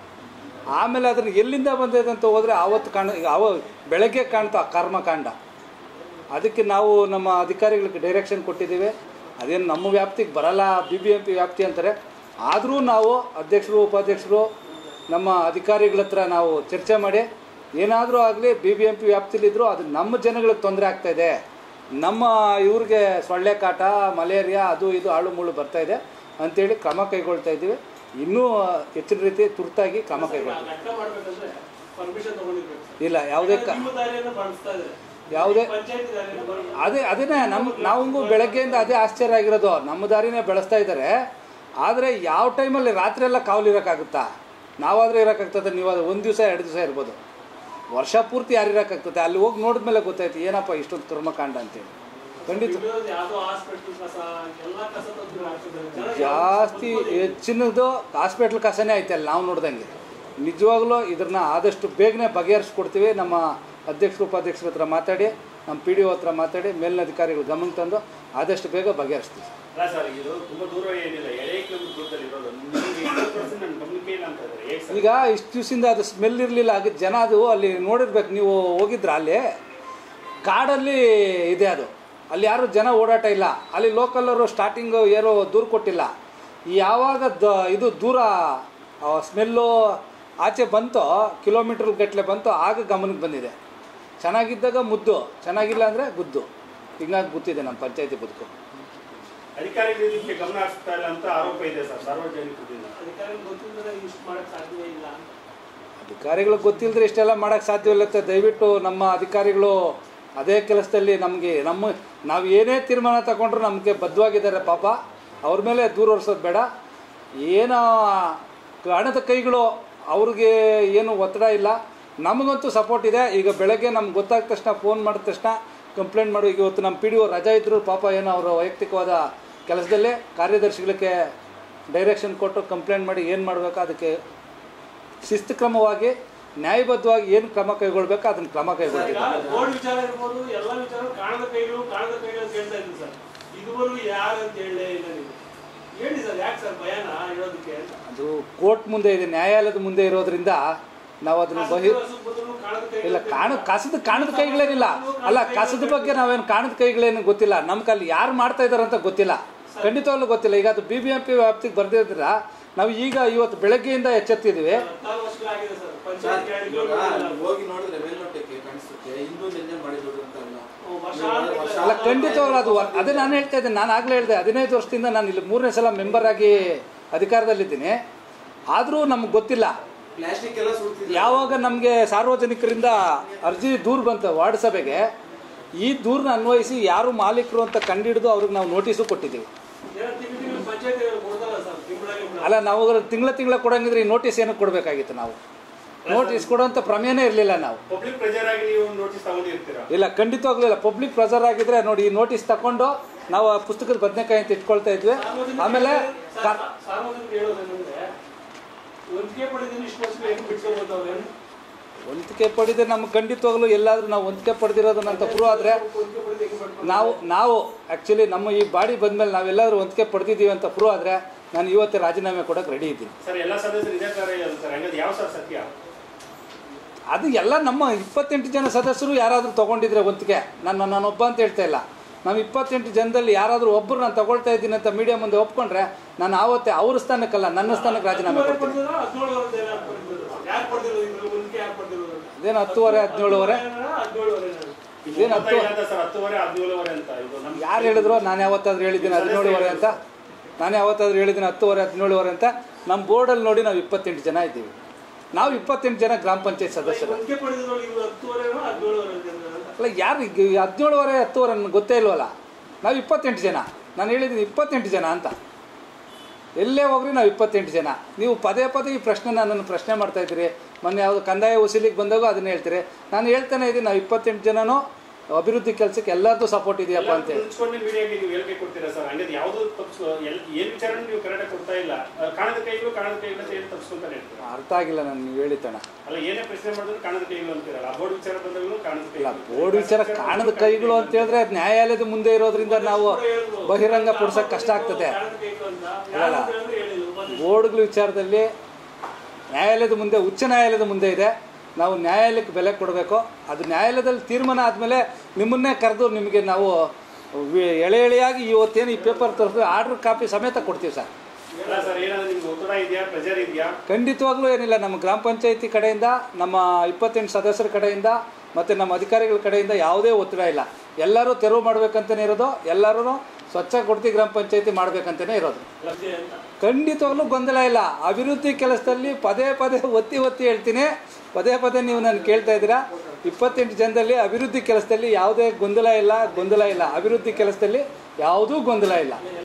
ಆಮೇಲೆ ಅದನ್ನು ಎಲ್ಲಿಂದ ಬಂದಿದೆ ಅಂತ ಹೋದರೆ ಆವತ್ತು ಕಾಣ ಅವ ಬೆಳಗ್ಗೆ ಕಾಣ್ತಾ ಕರ್ಮಕಾಂಡ ಅದಕ್ಕೆ ನಾವು ನಮ್ಮ ಅಧಿಕಾರಿಗಳಿಗೆ ಡೈರೆಕ್ಷನ್ ಕೊಟ್ಟಿದ್ದೀವಿ ಅದೇನು ನಮ್ಮ ವ್ಯಾಪ್ತಿಗೆ ಬರಲ್ಲ ಬಿ ಬಿ ಎಂ ಪಿ ವ್ಯಾಪ್ತಿ ಅಂತಾರೆ ಆದರೂ ನಾವು ಅಧ್ಯಕ್ಷರು ಉಪಾಧ್ಯಕ್ಷರು ನಮ್ಮ ಅಧಿಕಾರಿಗಳ ಹತ್ರ ನಾವು ಚರ್ಚೆ ಮಾಡಿ ಏನಾದರೂ ಆಗಲಿ ಬಿ ಬಿ ಎಂ ಪಿ ವ್ಯಾಪ್ತಿಲಿದ್ದರೂ ಅದು ನಮ್ಮ ಜನಗಳಿಗೆ ತೊಂದರೆ ಆಗ್ತಾಯಿದೆ ನಮ್ಮ ಇವ್ರಿಗೆ ಸೊಳ್ಳೆ ಕಾಟ ಮಲೇರಿಯಾ ಅದು ಇದು ಆಳು ಮುಳ್ಳು ಬರ್ತಾ ಇದೆ ಅಂತೇಳಿ ಕ್ರಮ ಕೈಗೊಳ್ತಾ ಇದ್ದೀವಿ ಇನ್ನೂ ಹೆಚ್ಚಿನ ರೀತಿ ತುರ್ತಾಗಿ ಕ್ರಮ ಕೈಗೊಳ್ತೀವಿ ಘಟ್ಟ ಮಾಡ್ಬೇಕಂದ್ರೆ ಪರ್ಮಿಷನ್ ತಗೊಂಡಿರ್ಬೇಕು ಸರ್. ಇಲ್ಲ ಯಾವುದೇ ಕ ನಿಮ್ಮ ದಾರಿಯನ್ನು ಬಳಸ್ತಾ ಇದ್ದಾರೆ ಯಾವುದೇ ಪಂಚಾಯತಿ ದಾರಿಯನ್ನು ಬರ- ಅದೇ ಅದನ್ನೇ ನಮ್ಮ ನಾವು ಬೆಳಗ್ಗೆಯಿಂದ ಅದೇ ಆಶ್ಚರ್ಯ ಆಗಿರೋದು ನಮ್ಮ ದಾರಿನೇ ಬೆಳೆಸ್ತಾ ಇದ್ದಾರೆ ಆದರೆ ಯಾವ ಟೈಮಲ್ಲಿ ರಾತ್ರಿ ಎಲ್ಲ ಕಾವಲು ಇರೋಕ್ಕಾಗುತ್ತಾ ನಾವಾದರೆ ಇರೋಕ್ಕಾಗ್ತದೆ ನೀವು ಅದು ಒಂದು ದಿವಸ ಎರಡು ದಿವಸ ಇರ್ಬೋದು ವರ್ಷ ಪೂರ್ತಿ ಯಾರು ಇರೋಕ್ಕಾಗ್ತದೆ ಅಲ್ಲಿ ಹೋಗಿ ನೋಡಿದ್ಮೇಲೆ ಗೊತ್ತಾಯ್ತು ಏನಪ್ಪ ಇಷ್ಟೊಂದು ಕರ್ಮಕಾಂಡ ಅಂತೇಳಿ ಖಂಡಿತ ಇರೋದು ಯಾವ್ದೋ ಹಾಸ್ಪಿಟಲ್ ಕಸ ಎಲ್ಲ ಕಸ ತಂದು ಹಾಕ್ತಿದ್ದಾರೆ ಜನ ಜಾಸ್ತಿ ಹೆಚ್ಚಿನದು ಹಾಸ್ಪಿಟ್ಲ್ ಕಸನೇ ಐತೆ ಅಲ್ಲಿ ನಾವು ನೋಡ್ದಂಗೆ ನಿಜವಾಗ್ಲೂ ಇದನ್ನ ಆದಷ್ಟು ಬೇಗನೆ ಬಗೆಹರಿಸ್ಕೊಡ್ತೀವಿ ನಮ್ಮ ಅಧ್ಯಕ್ಷರು ಉಪಾಧ್ಯಕ್ಷರ ಹತ್ರ ಮಾತಾಡಿ ನಮ್ಮ ಪಿ ಡಿ ಒ ಹತ್ರ ಮಾತಾಡಿ ಮೇಲಿನ ಅಧಿಕಾರಿಗಳು ಗಮನಕ್ಕೆ ತಂದು ಆದಷ್ಟು ಬೇಗ ಬಗೆಹರಿಸ್ತೀವಿ ಅಲ್ಲ ಸರ್ ಇದು ತುಂಬಾ ದೂರ ಏನಿಲ್ಲ ಎಳೆ ಕಿಲೋಮೀಟರ್ ದೂರದಲ್ಲಿ ಇರೋದು ನಿಮ್ಗೆ ಇಪ್ಪತ್ತು ವರ್ಷ ನನ್ನ ಗಮನಕ್ಕೆ ಇಲ್ಲ ಅಂತ ಇದ್ದಾರೆ ಹೇಗೆ ಸರ್ ಈಗ ಇಷ್ಟು ದಿವಸದಿಂದ ಅದು ಸ್ಮೆಲ್ ಇರಲಿಲ್ಲ ಆಗ ಜನ ಅದು ಅಲ್ಲಿ ನೋಡಿರ್ಬೇಕು ನೀವು ಹೋಗಿದ್ರ ಅಲ್ಲಿ ಕಾಡಲ್ಲಿ ಇದೆ ಅದು ಅಲ್ಲಿ ಯಾರು ಜನ ಓಡಾಟ ಇಲ್ಲ ಅಲ್ಲಿ ಲೋಕಲರು ಸ್ಟಾರ್ಟಿಂಗು ಏನೋ ದೂರ ಕೊಟ್ಟಿಲ್ಲ ಯಾವಾಗ ದ ಇದು ದೂರ ಸ್ಮೆಲ್ಲು ಆಚೆ ಬಂತೋ ಕಿಲೋಮೀಟ್ರ್ ಗಟ್ಟಲೆ ಬಂತೋ ಆಗ ಗಮನಕ್ಕೆ ಬಂದಿದೆ ಚೆನ್ನಾಗಿದ್ದಾಗ ಮುದ್ದು ಚೆನ್ನಾಗಿಲ್ಲ ಅಂದರೆ ಗುದ್ದು ಹಿಂಗಾಗಿ ಗೊತ್ತಿದೆ ನಮ್ಮ ಪಂಚಾಯತಿ ಬದುಕು ಅಧಿಕಾರಿಗಳು ಇದಕ್ಕೆ ಗಮನ ಹರಿಸ್ತಾ ಇಲ್ಲ ಅಂತ ಆರೋಪ ಇದೆ ಸರ್ ಸಾರ್ವಜನಿಕರಿಂದ ಅಧಿಕಾರಿಗಳು ಗೊತ್ತಿಲ್ಲದೆ ಇಷ್ಟು ಮಾಡಕ್ ಸಾಧ್ಯವೇ ಇಲ್ಲ ಅಂತ ಅಧಿಕಾರಿಗಳಿಗೆ ಗೊತ್ತಿಲ್ಲದ್ರೆ ಇಷ್ಟೆಲ್ಲ ಮಾಡೋಕ್ಕೆ ಸಾಧ್ಯವಿಲ್ಲ ದಯವಿಟ್ಟು ನಮ್ಮ ಅಧಿಕಾರಿಗಳು ಅದೇ ಕೆಲಸದಲ್ಲಿ ನಮಗೆ ನಮ್ಮ ನಾವು ಏನೇ ತೀರ್ಮಾನ ತಗೊಂಡ್ರು ನಮಗೆ ಬದ್ಧವಾಗಿದ್ದಾರೆ ಪಾಪ ಅವ್ರ ಮೇಲೆ ದೂರ ಹೊರ್ಸೋದು ಬೇಡ ಏನೋ ಹಣದ ಕೈಗಳು ಅವ್ರಿಗೆ ಏನು ಒತ್ತಡ ಇಲ್ಲ ನಮಗಂತೂ ಸಪೋರ್ಟ್ ಇದೆ ಈಗ ಬೆಳಗ್ಗೆ ನಮ್ಗೆ ಗೊತ್ತಾದ ತಕ್ಷಣ ಫೋನ್ ಮಾಡಿದ ತಕ್ಷಣ ಕಂಪ್ಲೇಂಟ್ ಮಾಡು ಈಗ ಇವತ್ತು ನಮ್ಮ ಪಿ ಡಿ ಒ ರಜಾ ಇದ್ದರು ಪಾಪ ಏನೋ ಅವರ ವೈಯಕ್ತಿಕವಾದ ಕೆಲಸದಲ್ಲೇ ಕಾರ್ಯದರ್ಶಿಗಳಿಗೆ ಡೈರೆಕ್ಷನ್ ಕೊಟ್ಟು ಕಂಪ್ಲೇಂಟ್ ಮಾಡಿ ಏನು ಮಾಡಬೇಕು ಅದಕ್ಕೆ ಶಿಸ್ತು ಕ್ರಮವಾಗಿ ನ್ಯಾಯಬದ್ಧವಾಗಿ ಏನು ಕ್ರಮ ಕೈಗೊಳ್ಬೇಕು ಅದನ್ನ ಕ್ರಮ ಕೈಗೊಳ್ತೀವಿ ಬೋರ್ಡ್ ವಿಚಾರ ಇರ್ಬೋದು ಎಲ್ಲ ವಿಚಾರ ಕಾಣದ ಕೈಗಳು ಕಾಣದ ಕೈಗಳು ಅಂತ ಹೇಳ್ತಾ ಇದ್ದೀನಿ ಸರ್ ಇದುವರೆಗೂ ಯಾರು ಅಂತ ಹೇಳಲೇ ಇಲ್ಲ ನೀವು ಹೇಳಿ ಸರ್ ಯಾಕೆ ಸರ್ ಭಯನ ಹೇಳೋದಕ್ಕೆ ಅಂತ ಅದು ಕೋರ್ಟ್ ಮುಂದೆ ಇದೆ ನ್ಯಾಯಾಲಯದ ಮುಂದೆ ಇರೋದ್ರಿಂದ ನಾವು ಅದನ್ನು ಬಹಿ ಇಲ್ಲ ಕಾಣ ಕಸದ ಕಾಣದ ಕೈಗಳೇನಿಲ್ಲ ಅಲ್ಲ ಕಸದ ಬಗ್ಗೆ ನಾವೇನು ಕಾಣದ ಕೈಗಳೇನು ಗೊತ್ತಿಲ್ಲ ನಮ್ಗೆ ಅಲ್ಲಿ ಯಾರು ಮಾಡ್ತಾ ಇದಾರೆ ಅಂತ ಗೊತ್ತಿಲ್ಲ ಖಂಡಿತವಾಗ್ಲೂ ಗೊತ್ತಿಲ್ಲ ಈಗ ಅದು ಬಿ ಬಿ ಎಂ ಪಿ ವ್ಯಾಪ್ತಿಗೆ ಬರ್ದಿದ್ರ ನಾವು ಈಗ ಇವತ್ತು ಬೆಳಗ್ಗೆಯಿಂದ ಎಚ್ಚೆತ್ತಿದ್ದೀವಿ ಹತ್ತಾರು ವರ್ಷಗಳಾಗಿದೆ ಸರ್ ಸರ್, ಪಂಚಾಯತ್ ಎರಡು ಇವಾಗ ಕಿಲೋಮೀಟರ್ ಅಲ್ಲಿ ಹೋಗಿ ನೋಡಿದ್ರೆ ಮೇಲ್ನೋಟಕ್ಕೆ ಕಾಣಿಸುತ್ತೆ ಇಂದು ನಿನ್ನೆ ಮಾಡಿದ್ರು ಅಂತ ಅಲ್ಲ ವರ್ಷ ವರ್ಷ ಅಲ್ಲ ಖಂಡಿತವಾಗ್ಲೂ ಅದು ಅದೇ ನಾನು ಹೇಳ್ತಾ ಇದ್ದೆ ನಾನು ಆಗಲೇ ಹೇಳಿದೆ ಹದಿನೈದು ವರ್ಷದಿಂದ ನಾನು ಇಲ್ಲಿ ಮೂರನೇ ಸಲ ಮೆಂಬರ್ ಆಗಿ ಅಧಿಕಾರದಲ್ಲಿದ್ದೀನಿ ಆದರೂ ನಮ್ಗೆ ಗೊತ್ತಿಲ್ಲ ಪ್ಲಾಸ್ಟಿಕ್ ಎಲ್ಲ ಸುಡ್ತಿದ್ರು ಯಾವಾಗ ನಮಗೆ ಸಾರ್ವಜನಿಕರಿಂದ ಅರ್ಜಿ ದೂರು ಬಂತು ವಾರ್ಡ್ ಸಭೆಗೆ ಈ ದೂರನ್ನ ಅನ್ವಯಿಸಿ ಯಾರು ಮಾಲೀಕರು ಅಂತ ಕಂಡಿಡಿದು ಅವ್ರಿಗೆ ನಾವು ನೋಟಿಸು ಕೊಟ್ಟಿದ್ದೀವಿ ಏನೋ ತಿಂಗಳು ತಿಂಗಳು ಪಂಚಾಯತ್ ಕೊಡ್ತಾರಲ್ಲ ಸರ್ ತಿಂಗಳ ಅಲ್ಲ ನಾವು ತಿಂಗಳ ತಿಂಗಳ ಕೊಡಂಗಿದ್ರೆ ಈ ನೋಟಿಸ್ ಏನಕ್ಕೆ ಕೊಡಬೇಕಾಗಿತ್ತು ನಾವು ನೋಟಿಸ್ ಕೊಡೋಂಥ ಪ್ರಮೇಯನೇ ಇರಲಿಲ್ಲ ನಾವು ಪಬ್ಲಿಕ್ ಪ್ರೆಜರ್ ಆಗಿ ನೀವು ನೋಟಿಸ್ ತಗೊಂಡಿರ್ತೀರಾ ಇಲ್ಲ ಖಂಡಿತವಾಗ್ಲೂ ಇಲ್ಲ ಪಬ್ಲಿಕ್ ಪ್ರೆಸರ್ ಆಗಿದ್ರೆ ನೋಡಿ ಈ ನೋಟಿಸ್ ತಗೊಂಡು ನಾವು ಆ ಪುಸ್ತಕದ ಬದನೆಕಾಯಿ ಅಂತ ಇಟ್ಕೊಳ್ತಾ ಇದ್ವಿ ಆಮೇಲೆ ಕ- ಸಾರ್ವಜನಿಕರು ಹೇಳೋದೇನಂದ್ರೆ ಒಂದಿಗೆ ಪಡೆದಿದ್ದು ಇಷ್ಟು ವರ್ಷ ಹೆಂಗ್ ಬಿಟ್ಕೊಬೋದವ್ರೆ ವಂತಿಕೆ ಪಡೆದು ನಮ್ಗೆ ಖಂಡಿತವಾಗ್ಲೂ ಎಲ್ಲಾದ್ರೂ ನಾವು ವಂತಿಕೆ ಪಡೆದಿರೋದನ್ನ ಅಂತ ಪ್ರೂವ್ ಆದರೆ ಒಂದಿಗೆ ಪಡೆದು ಹೆಂಗ್ ಬಿಟ್ಕೊಬೋದು ನಾವು ನಾವು ಆ್ಯಕ್ಚುಲಿ ನಮ್ಮ ಈ ಬಾಡಿ ಬಂದಮೇಲೆ ನಾವೆಲ್ಲರೂ ವಂತಿಕೆ ಪಡೆದಿದ್ದೀವಿ ಅಂತ ಪ್ರೂವ್ ಆದರೆ ನಾನು ಇವತ್ತೇ ರಾಜೀನಾಮೆ ಕೊಡೋಕೆ ರೆಡಿ ಇದ್ದೀನಿ ಸರ್ ಎಲ್ಲ ಸದಸ್ಯರು ಇದೇ ತರ ಹೇಳೋದು ಸರ್ ಹಂಗದು ಯಾವ ಸರ್ ಸತ್ಯ ಅದು ಎಲ್ಲ ನಮ್ಮ ಇಪ್ಪತ್ತೆಂಟು ಜನ ಸದಸ್ಯರು ಯಾರಾದರೂ ತೊಗೊಂಡಿದ್ರೆ ವಂತಿಗೆ ನಾನು ನಾನೊಬ್ಬ ಅಂತ ಹೇಳ್ತಾ ಇಲ್ಲ ನಾವು ಇಪ್ಪತ್ತೆಂಟು ಜನದಲ್ಲಿ ಯಾರಾದರೂ ಒಬ್ಬರು ನಾನು ತಗೊಳ್ತಾ ಇದ್ದೀನಿ ಅಂತ ಮೀಡಿಯಾ ಮುಂದೆ ಒಪ್ಕೊಂಡ್ರೆ ನಾನು ಆವತ್ತೇ ಅವ್ರ ಸ್ಥಾನಕ್ಕಲ್ಲ ನನ್ನ ಸ್ಥಾನಕ್ಕೆ ರಾಜೀನಾಮೆ ಕೊಡ್ತೀನಿ ಹದಿನೇಳು ವರ್ಷ ಯಾರು ಪಡೆದಿರೋದು ಇದ್ರಲ್ಲಿ ಒಂದಿಗೆ ಯಾರು ಪಡೆದಿರೋದು ಇದೇನು ಹತ್ತುವರೆ ಹದಿನೇಳುವರೆ ಹದಿನೇಳುವರೆ ಇದು ಏನು ಹತ್ತು- ಗೊತ್ತಾಗಿಲ್ಲ ಅಂತ ಸರ್ ಹತ್ತುವರೆ ಹದಿನೇಳುವರೆ ಅಂತ ಇದು ನಮ್ಗೆ ಯಾರು ಹೇಳಿದ್ರು ನಾನು ಯಾವತ್ತಾದ್ರೂ ಹೇಳಿದ್ದೀನಿ ಹದಿನೇಳುವರೆ ಅಂತ ನಾನು ಯಾವತ್ತಾದ್ರೂ ಹೇಳಿದ್ದೀನಿ ಹತ್ತುವರೆ ಹದಿನೇಳುವರೆ ಅಂತ ನಮ್ಮ ಬೋರ್ಡಲ್ಲಿ ನೋಡಿ ನಾವು ಇಪ್ಪತ್ತೆಂಟು ಜನ ಇದ್ದೀವಿ ನಾವು ಇಪ್ಪತ್ತೆಂಟು ಜನ ಗ್ರಾಮ ಪಂಚಾಯತ್ ಸದಸ್ಯರು ಒಂದಿಗೆ ಪಡೆದಿರೋದು ಇವ್ರು ಹತ್ತುವರೆನೋ ಹದಿನೇಳುವರೆ ಅಂತ ಅಲ್ಲ ಯಾರು ಈಗ ಹದಿನೇಳುವರೆ ಹತ್ತುವರೆ ನನಗೆ ಗೊತ್ತೇ ಇಲ್ವಲ್ಲ ನಾವು ಇಪ್ಪತ್ತೆಂಟು ಜನ ನಾನು ಹೇಳಿದ್ದೀನಿ ಇಪ್ಪತ್ತೆಂಟು ಜನ ಅಂತ ಎಲ್ಲೇ ಹೋಗ್ರಿ ನಾವು ಇಪ್ಪತ್ತೆಂಟು ಜನ ನೀವು ಪದೇ ಪದೇ ಈ ಪ್ರಶ್ನೆ ನನ್ನನ್ನು ಪ್ರಶ್ನೆ ಮಾಡ್ತಾ ಇದ್ದೀರಿ ಮೊನ್ನೆ ಯಾವುದು ಕಂದಾಯ ವಸೂಲಿಗೆ ಬಂದಾಗ ಅದನ್ನ ಹೇಳ್ತೀರಿ ನಾನು ಹೇಳ್ತಾನೆ ಇದ್ದೀನಿ ನಾವು ಇಪ್ಪತ್ತೆಂಟು ಜನನೂ ಅಭಿವೃದ್ಧಿ ಕೆಲಸಕ್ಕೆ ಎಲ್ಲರದ್ದು ಸಪೋರ್ಟ್ ಇದೆಯಪ್ಪ ಅಂತೇಳಿ ಮುಚ್ಕೊಂಡು ಮೀಡಿಯಾಗೆ ನೀವು ಹೇಳಿಕೆ ಕೊಡ್ತೀರಾ ಸರ್ ಹಂಗದು ಯಾವುದು ತಪ್ಪಿಸ್ ಎಲ್ ಏನ್ ವಿಚಾರ ನೀವು ಕರೆಕ್ಟಾಗಿ ಕೊಡ್ತಾ ಇಲ್ಲ ಅಹ್, ಕಾಣದ ಕೈಗಳು ಕಾಣದ ಕೈಗಳು ಅಂತ ಏನು ತಪ್ಪಿಸ್ಕೊಂತ ಹೇಳ್ತೀರಾ ಅರ್ಥ ಆಗಿಲ್ಲ ನಾನು ನೀವು ಹೇಳಿತಣ ಅಲ್ಲ ಏನೇ ಪ್ರಶ್ನೆ ಮಾಡಿದ್ರು ಕಾಣದ ಕೈಗಳು ಅಂತೀರಲ್ಲ ಬೋರ್ಡ್ ವಿಚಾರ ಬಂದಾಗಲೂ ಕಾಣದ ಇಲ್ಲ ಕೈಗಳು ಬೋರ್ಡ್ ವಿಚಾರ ಕಾಣದ ಕೈಗಳು ಅಂತ ಹೇಳಿದ್ರೆ ಅದ್ ನ್ಯಾಯಾಲಯದ ಮುಂದೆ ಇರೋದ್ರಿಂದ ನಾವು ಬಹಿರಂಗ ಪಡಿಸೋಕೆ ಕಷ್ಟ ಆಗ್ತದೆ ಕಾರಣದ ಕೈಗಳು ಅಂತ ಅಲ್ಲ. ಯಾರು ಅಂತ ಹೇಳಿದ್ರೆ ಹೇಳಿಲ್ಲ ಉಪಾಧ್ಯಕ್ಷರು. ಬೋರ್ಡ್ಗಳ ವಿಚಾರದಲ್ಲಿ ನ್ಯಾಯಾಲಯದ ಮುಂದೆ ಉಚ್ಚ ನ್ಯಾಯಾಲಯದ ಮುಂದೆ ಇದೆ ನಾವು ನ್ಯಾಯಾಲಯಕ್ಕೆ ಬೆಲೆ ಕೊಡಬೇಕು ಅದು ನ್ಯಾಯಾಲಯದಲ್ಲಿ ತೀರ್ಮಾನ ಆದಮೇಲೆ ನಿಮ್ಮನ್ನೇ ಕರೆದು ನಿಮಗೆ ನಾವು ವಿ- ಎಳೆ ಎಳೆಯಾಗಿ ಇವತ್ತೇನು ಈ ಪೇಪರ್ ತರಿಸಿ ಆರ್ಡ್ರ್ ಕಾಪಿ ಸಮೇತ ಕೊಡ್ತೀವಿ ಸರ್ ಅಲ್ಲ ಸರ್ ಏನಾದ್ರು ನಿಮ್ಗೆ ಒತ್ತಡ ಇದೆಯಾ ಪ್ರೆಜರ್ ಇದೆಯಾ ಖಂಡಿತವಾಗ್ಲೂ ಏನಿಲ್ಲ ನಮ್ಮ ಗ್ರಾಮ ಪಂಚಾಯತಿ ಕಡೆಯಿಂದ ನಮ್ಮ ಇಪ್ಪತ್ತೆಂಟು ಸದಸ್ಯರ ಕಡೆಯಿಂದ ಮತ್ತು ನಮ್ಮ ಅಧಿಕಾರಿಗಳ ಕಡೆಯಿಂದ ಯಾವುದೇ ಒತ್ತಡ ಇಲ್ಲ ಎಲ್ಲರೂ ತೆರವು ಮಾಡ್ಬೇಕಂತಲೇ ಇರೋದು ಎಲ್ಲರೂ ಸ್ವಚ್ಛ ಕೊಡ್ತಿ ಗ್ರಾಮ ಪಂಚಾಯತಿ ಮಾಡ್ಬೇಕಂತಲೇ ಇರೋದು ಲಜ್ಜೆ ಅಂತ ಖಂಡಿತವಾಗ್ಲೂ ಗೊಂದಲ ಇಲ್ಲ ಅಭಿವೃದ್ಧಿ ಕೆಲಸದಲ್ಲಿ ಪದೇ ಪದೇ ಒತ್ತಿ ಒತ್ತಿ ಹೇಳ್ತೀನಿ ಪದೇ ಪದೇ ನೀವು ನಾನು ಕೇಳ್ತಾ ಇದ್ದೀರಾ ಇಪ್ಪತ್ತೆಂಟು ಜನದಲ್ಲಿ ಅಭಿವೃದ್ಧಿ ಕೆಲಸದಲ್ಲಿ ಯಾವುದೇ ಗೊಂದಲ ಇಲ್ಲ ಗೊಂದಲ ಇಲ್ಲ ಅಭಿವೃದ್ಧಿ ಕೆಲಸದಲ್ಲಿ ಯಾವುದೂ ಗೊಂದಲ ಇಲ್ಲ